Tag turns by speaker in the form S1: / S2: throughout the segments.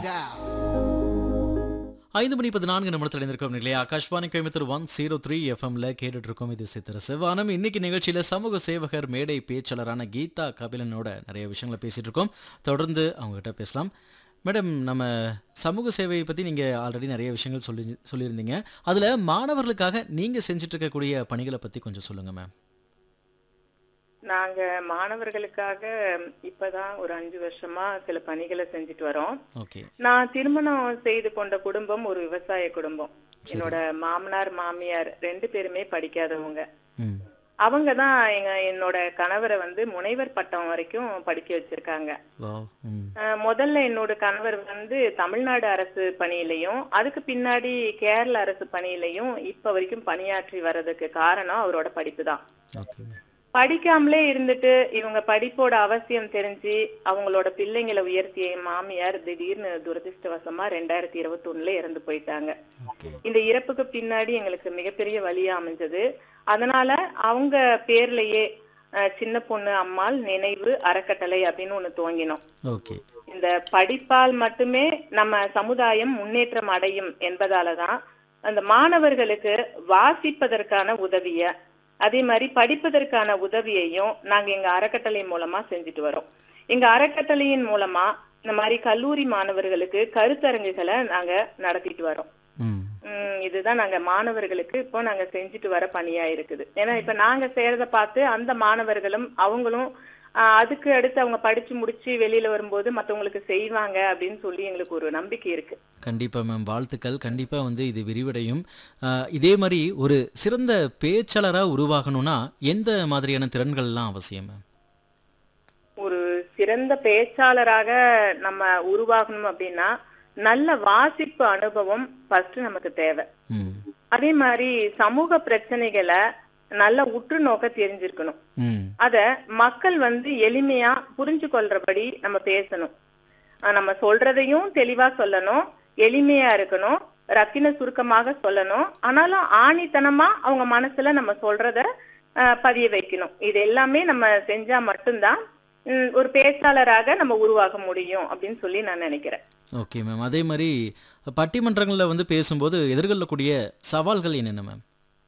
S1: ஐந்து மணி பதினான்கு நிமிடத்தில் இருந்திருக்கோம் இல்லையா Akashvani Coimbatore one zero three எஃப்எம்ல கேட்டுட்டு இருக்கோம் இது சித்திர சிவானம் இன்னைக்கு நிகழ்ச்சியில சமூக சேவகர் மேடை பேச்சாளரான கீதா கபிலனோட நிறைய விஷயங்களை பேசிட்டு இருக்கோம் தொடர்ந்து அவங்க கிட்ட பேசலாம் மேடம் நம்ம சமூக சேவையை பற்றி நீங்கள் ஆல்ரெடி நிறைய விஷயங்கள் சொல்லி சொல்லியிருந்தீங்க அதில் மாணவர்களுக்காக நீங்கள் செஞ்சுட்டு இருக்கக்கூடிய பணிகளை பற்றி கொஞ்சம் சொல்லுங்கள் மேம்
S2: நாங்க மாணவர்களுக்காக இப்பதான் ஒரு அஞ்சு வருஷமா சில பணிகளை செஞ்சுட்டு வரோம்
S1: ஓகே
S2: நான் திருமணம் செய்து கொண்ட குடும்பம் ஒரு விவசாய குடும்பம் என்னோட மாமனார் மாமியார் ரெண்டு பேருமே படிக்காதவங்க
S1: ம்
S2: அவங்க தான் எங்க என்னோட கணவரை வந்து முனைவர் பட்டம் வரைக்கும் படிக்க வச்சிருக்காங்க
S1: வா ம்
S2: அஹ் முதல்ல என்னோட கணவர் வந்து தமிழ்நாடு அரசு பணியிலையும் அதுக்கு பின்னாடி கேரள அரசு பணியிலையும் இப்ப வரைக்கும் பணியாற்றி வர்றதுக்கு காரணம் அவரோட படிப்பு தான்
S1: ஓகே
S2: படிக்காமலே இருந்துட்டு இவங்க படிப்போட அவசியம் தெரிஞ்சு அவங்களோட பிள்ளைங்களை உயர்த்திய என் மாமியார் திடீர்னு துரதிருஷ்டவசமா ரெண்டாயிரத்தி இருபத்தி ஒண்ணுல இறந்து போயிட்டாங்க
S1: ஓகே
S2: இந்த இறப்புக்கு பின்னாடி எங்களுக்கு மிகப்பெரிய வழியா அமைஞ்சது அதனால அவங்க பேர்லயே அஹ், சின்ன பொண்ணு அம்மாள் நினைவு அறக்கட்டளை அப்படின்னு ஒண்ணு துவங்கினோம்
S1: ஓகே
S2: இந்த படிப்பால் மட்டுமே நம்ம சமுதாயம் முன்னேற்றம் அடையும் என்பதாலதான் அந்த மாணவர்களுக்கு வாசிப்பதற்கான உதவிய அதே மாதிரி படிப்பதற்கான உதவியையும் நாங்க எங்க அறக்கட்டளை மூலமா செஞ்சுட்டு வரோம் எங்க அறக்கட்டளையின் மூலமா இந்த மாதிரி கல்லூரி மாணவர்களுக்கு கருத்தரங்குகளை நாங்க நடத்திட்டு வரோம்
S1: ம்
S2: உம் இதுதான் நாங்க மாணவர்களுக்கு இப்போ நாங்க செஞ்சுட்டு வர பணியா இருக்குது ஏன்னா இப்ப நாங்க செய்யறத பார்த்து அந்த மாணவர்களும் அவங்களும் ஆஹ், அதுக்கு அடுத்து அவங்க படிச்சு முடிச்சு வெளியில வரும்போது மத்தவங்களுக்கு செய்வாங்க அப்படின்னு சொல்லி எங்களுக்கு ஒரு நம்பிக்கை இருக்கு
S1: கண்டிப்பாக மேம் வாழ்த்துக்கள் கண்டிப்பாக வந்து இது விரிவடையும் ஆஹ், இதே மாதிரி ஒரு சிறந்த பேச்சாளராக உருவாகணும்னா எந்த மாதிரியான திறன்கள்லாம் அவசியம் மேம்
S2: ஒரு சிறந்த பேச்சாளராக நம்ம உருவாகணும் அப்படின்னா நல்ல வாசிப்பு அனுபவம் ஃபர்ஸ்ட் நமக்கு தேவை
S1: ம்
S2: அதே மாதிரி சமூக பிரச்சனைகளை நல்ல உற்று நோக்க தெரிஞ்சிருக்கணும்
S1: ம்
S2: அத மக்கள் வந்து எளிமையா புரிஞ்சு கொள்றபடி நம்ம பேசணும் ஆஹ் நம்ம சொல்றதையும் தெளிவா சொல்லணும் எளிமையா இருக்கணும் ரத்தின சுருக்கமாக சொல்லணும் ஆனாலும் ஆணித்தனமா அவங்க மனசுல நம்ம சொல்றத ஆஹ் பதிய வைக்கணும் இது எல்லாமே நம்ம செஞ்சா மட்டும்தான் உம், ஒரு பேச்சாளராக நம்ம உருவாக முடியும் அப்படின்னு சொல்லி நான் நினைக்கிறேன்
S1: ஓகே மேம் அதே மாதிரி பட்டிமன்றங்களில் வந்து பேசும்போது எதிர்கொள்ளக்கூடிய சவால்கள் என்னென்ன மேம்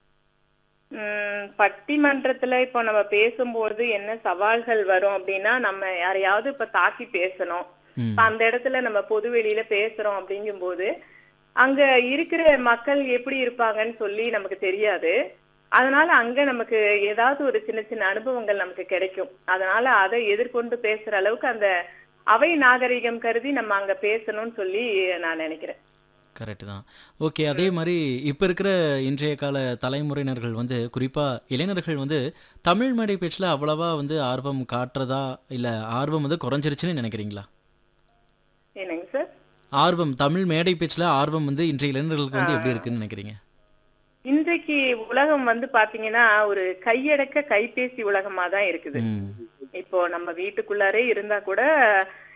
S2: உம் பட்டிமன்றத்துல இப்போ நம்ம பேசும்போது என்ன சவால்கள் வரும் அப்படின்னா நம்ம யாரையாவது இப்ப தாக்கி பேசணும்
S1: ம்
S2: இப்ப அந்த இடத்துல நம்ம பொது வெளியில பேசுறோம் அப்படிங்கும்போது அங்க இருக்கிற மக்கள் எப்படி இருப்பாங்கன்னு சொல்லி நமக்கு தெரியாது அதனால அங்க நமக்கு ஏதாவது ஒரு சின்ன சின்ன அனுபவங்கள் நமக்கு கிடைக்கும் அதனால அதை எதிர்கொண்டு பேசுற அளவுக்கு அந்த அவை நாகரிகம் கருதி நம்ம அங்க பேசணும்னு சொல்லி நான் நினைக்கிறேன்
S1: கரெக்டு தான் ஓகே அதே மாதிரி இப்போ இருக்கிற இன்றைய கால தலைமுறையினர்கள் வந்து குறிப்பாக இளைஞர்கள் வந்து தமிழ் மேடை பேச்சில் அவ்வளவா வந்து ஆர்வம் காட்டுறதா இல்லை ஆர்வம் வந்து குறைஞ்சிருச்சுன்னு நினைக்கிறீங்களா
S2: என்னங்க சார்
S1: ஆர்வம் தமிழ் மேடை பேச்சில் ஆர்வம் வந்து இன்றைய இளைஞர்களுக்கு வந்து எப்படி இருக்குன்னு நினைக்கிறீங்க
S2: இன்றைக்கு உலகம் வந்து பாத்தீங்கன்னா ஒரு கையடக்க கைபேசி உலகமா தான் இருக்குது
S1: ம்
S2: இப்போ நம்ம வீட்டுக்குள்ளாரே இருந்தா கூட